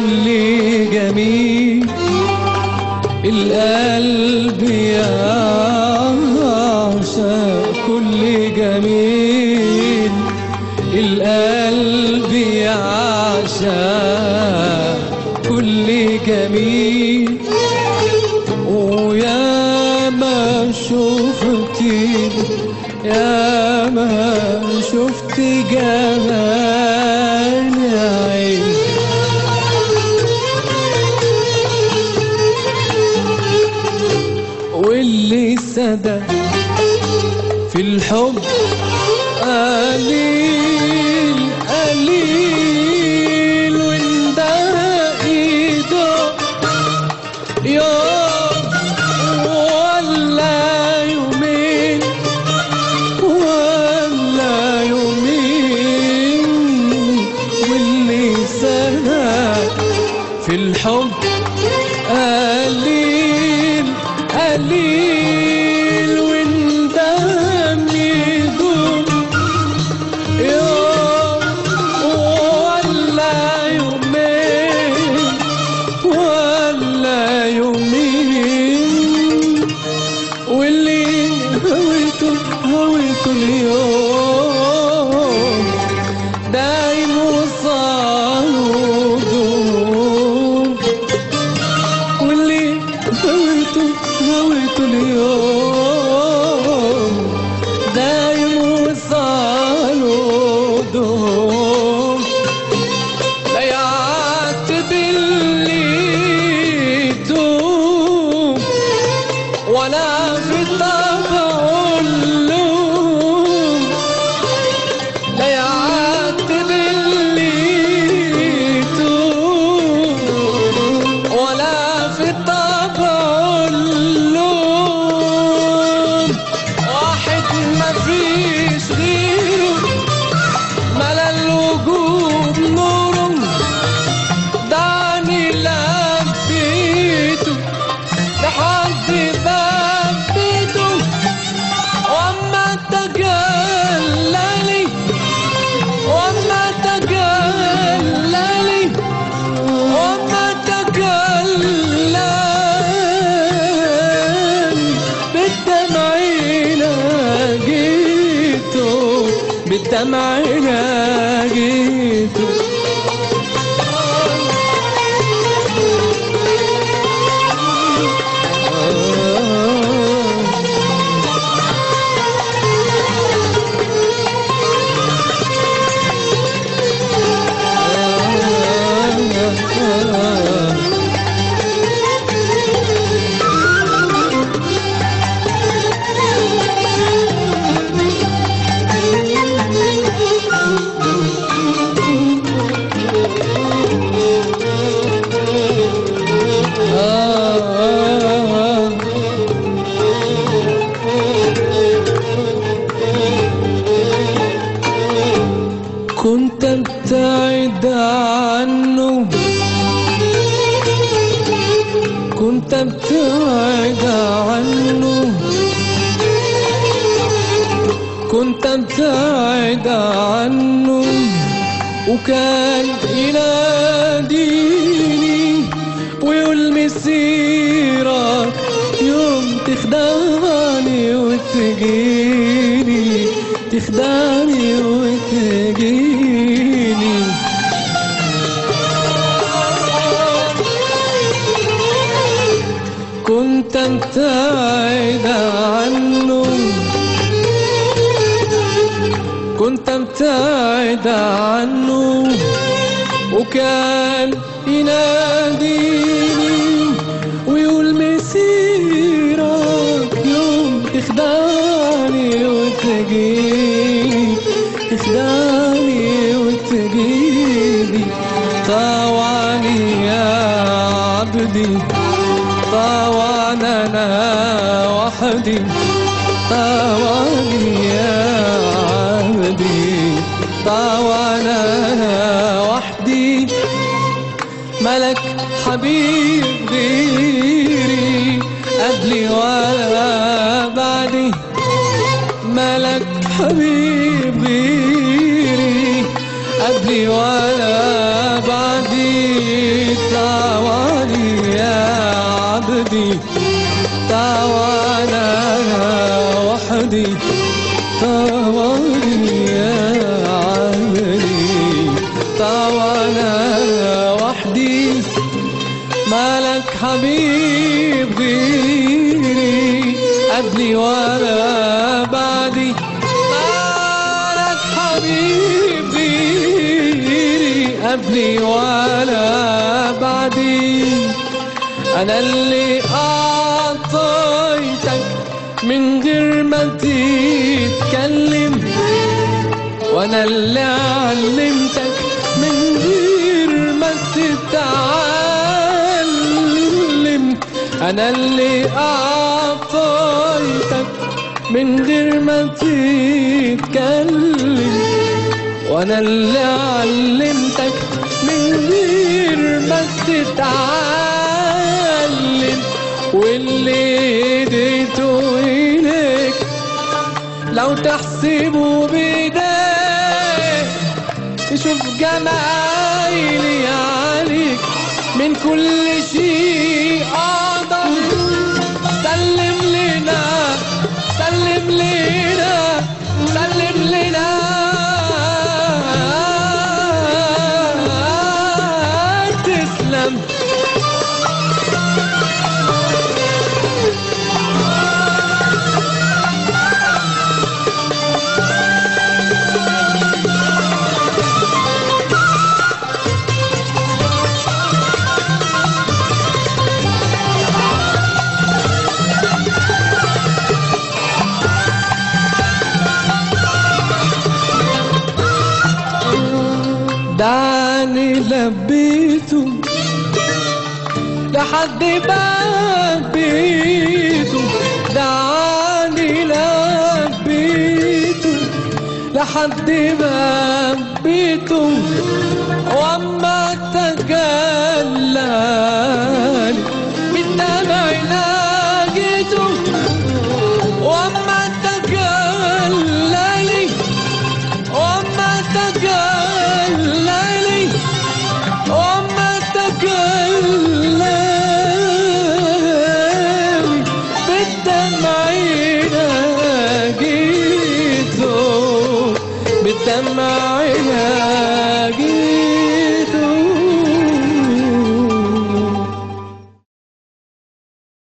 كل جميل القلب يعشق كل جميل القلب يعشق كل جميل ويا ما شفت يا ما شفت جمال عين واللي سدى في الحب قليل قليل وانده ايده يوم ولا يومين ولا يومين واللي سنة في الحب قليل قليل وندم يدوم يوم ولا يومين ولا يومين واللي هويته هويته اليوم دايم وصاله دوم واللي هويته هويته اليوم دايم وصاله دوم لا يعاتب اللي يتوب ولا في طبعه اللوم لا يعاتب اللي يتوب ولا في طبعه اللوم واحد ما فيش غيره ملا الوجود نوره دعني لبيته لحد باب بيته واما تجلى لي واما تجلى لي واما تجلى بالدمع ناجيته بالدمع ناجيته كنت ابتعد عنه كنت ابتعد عنه كنت ابتعد عنه وكان يناديني ويقول مسيرك يوم تخدعني وتجيني تخدعني وتجيني كنت ابتعد عنه كنت ابتعد عنه وكان يناديني ويقول مسيرك يوم تخدعني وتجيني تخدعني وتجيني طوعني يا عبدي طوعنا انا وحدي طوعني يا عبدي طوعنا انا وحدي ملك حبيب غيري قبلي ولا بعدي ملك حبيب غيري قبلي ولا بعدي وحدي تعوانا وحدي تعواني يا عمري تعوانا وحدي مالك حبيب غيري قبلي ولا بعدي مالك حبيب غيري قبلي ولا بعدي أنا اللي أعطيتك من غير ما تتكلم وأنا اللي علمتك من غير ما تتعلم أنا اللي أعطيتك من غير ما تتكلم وأنا اللي علمتك من غير ما تتعلم واللي اديته إليك لو تحسبه بإيديك تشوف جمايلي عليك من كل شيء أقدر سلم لنا سلم لنا سلم لنا تسلم دعني لبيته لحد باب بيته دعني لبيته لحد باب بيته واما تجلى بالدمع ناجيته واما تجلى لي وما تجلى وما تجلى بالدمع ناجيته بالدمع